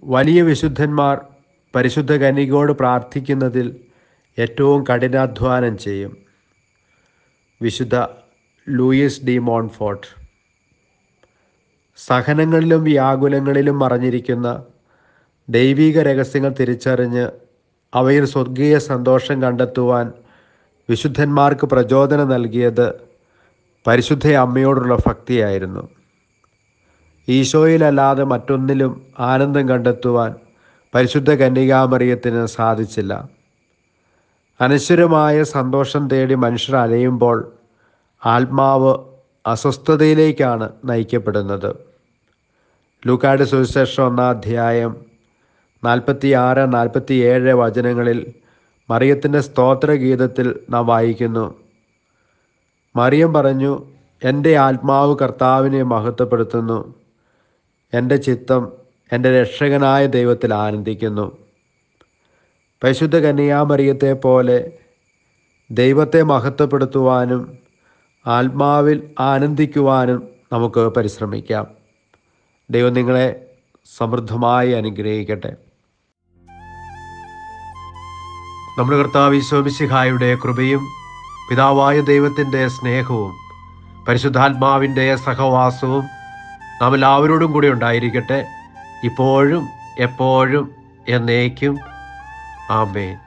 വലിയ വിശുദ്ധന്മാർ പരിശുദ്ധ കന്യകയോട് പ്രാർത്ഥിക്കുന്നതിൽ ഏറ്റവും കഠിനാധ്വാനം ചെയ്യും വിശുദ്ധ ലൂയിസ് ഡി മോൺഫോർട്ട് സഹനങ്ങളിലും വ്യാകുലങ്ങളിലും മറഞ്ഞിരിക്കുന്ന ദൈവിക രഹസ്യങ്ങൾ തിരിച്ചറിഞ്ഞ് അവയിൽ സ്വർഗീയ സന്തോഷം കണ്ടെത്തുവാൻ വിശുദ്ധന്മാർക്ക് പ്രചോദനം നൽകിയത് പരിശുദ്ധ അമ്മയോടുള്ള ഭക്തിയായിരുന്നു ഈശോയിലല്ലാതെ മറ്റൊന്നിലും ആനന്ദം കണ്ടെത്തുവാൻ പരിശുദ്ധ കന്യകാമറിയത്തിന് സാധിച്ചില്ല അനശ്വരമായ സന്തോഷം തേടി മനുഷ്യർ അലയുമ്പോൾ ആത്മാവ് അസ്വസ്ഥതയിലേക്കാണ് നയിക്കപ്പെടുന്നത് ലൂക്കാട് സുവിശേഷം ഒന്നാം അധ്യായം നാൽപ്പത്തി ആറ് നാൽപ്പത്തി ഏഴ് വചനങ്ങളിൽ മറിയത്തിൻ്റെ സ്തോത്രഗീതത്തിൽ നാം വായിക്കുന്നു മറിയം പറഞ്ഞു എൻ്റെ ആത്മാവ് കർത്താവിനെ മഹത്വപ്പെടുത്തുന്നു എൻ്റെ ചിത്തം എൻ്റെ രക്ഷകനായ ദൈവത്തിൽ ആനന്ദിക്കുന്നു പരിശുദ്ധ കന്യാമറിയത്തെ പോലെ ദൈവത്തെ മഹത്വപ്പെടുത്തുവാനും ആത്മാവിൽ ആനന്ദിക്കുവാനും നമുക്ക് പരിശ്രമിക്കാം ദൈവം നിങ്ങളെ സമൃദ്ധമായി അനുഗ്രഹിക്കട്ടെ നമ്മുടെ കർത്താവ് ഈശോമിശിഹായുടെ കൃപയും പിതാവായ ദൈവത്തിൻ്റെ സ്നേഹവും പരിശുദ്ധാത്മാവിൻ്റെ സഹവാസവും നാം എല്ലാവരോടും കൂടി ഉണ്ടായിരിക്കട്ടെ ഇപ്പോഴും എപ്പോഴും എന്നേക്കും ആമേൻ